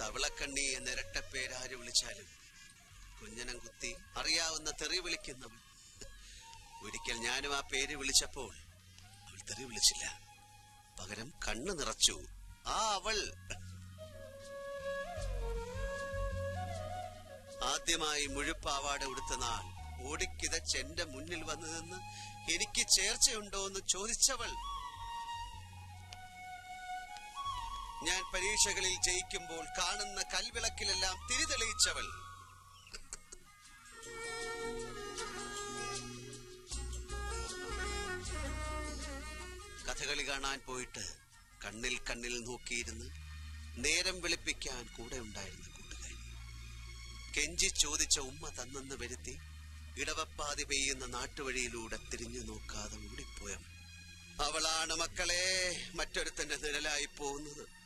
തവളക്കണ്ണി എന്ന ഇരട്ടപ്പേരാര് വിളിച്ചാലും കുഞ്ഞനം കുത്തി അറിയാവുന്ന തെറി വിളിക്കുന്നവൾ ഒരിക്കൽ ഞാനും ആ പേര് വിളിച്ചപ്പോൾ അവൾ തെറി വിളിച്ചില്ല പകരം കണ്ണു നിറച്ചു ആ അവൾ ആദ്യമായി മുഴുപ്പാവാട ഉടുത്ത നാൾ ഓടിക്കിതച്ച് എന്റെ മുന്നിൽ വന്നു നിന്ന് എനിക്ക് ചേർച്ചയുണ്ടോ എന്ന് ചോദിച്ചവൾ ഞാൻ പരീക്ഷകളിൽ ജയിക്കുമ്പോൾ കാണുന്ന കൽവിളക്കിലെല്ലാം തിരിതെളിയിച്ചവൾ കഥകളി കാണാൻ പോയിട്ട് കണ്ണിൽ കണ്ണിൽ നോക്കിയിരുന്ന് നേരം വെളുപ്പിക്കാൻ കൂടെ ഉണ്ടായിരുന്ന കൂട്ടുകാരി കെഞ്ചി ചോദിച്ച ഉമ്മ തന്നെന്ന് വരുത്തി ഇടവപ്പാതി പെയ്യുന്ന നാട്ടുവഴിയിലൂടെ തിരിഞ്ഞു നോക്കാതെ ഓടിപ്പോയവൾ അവളാണ് മക്കളെ മറ്റൊരുത്തന്റെ നിഴലായി പോകുന്നത്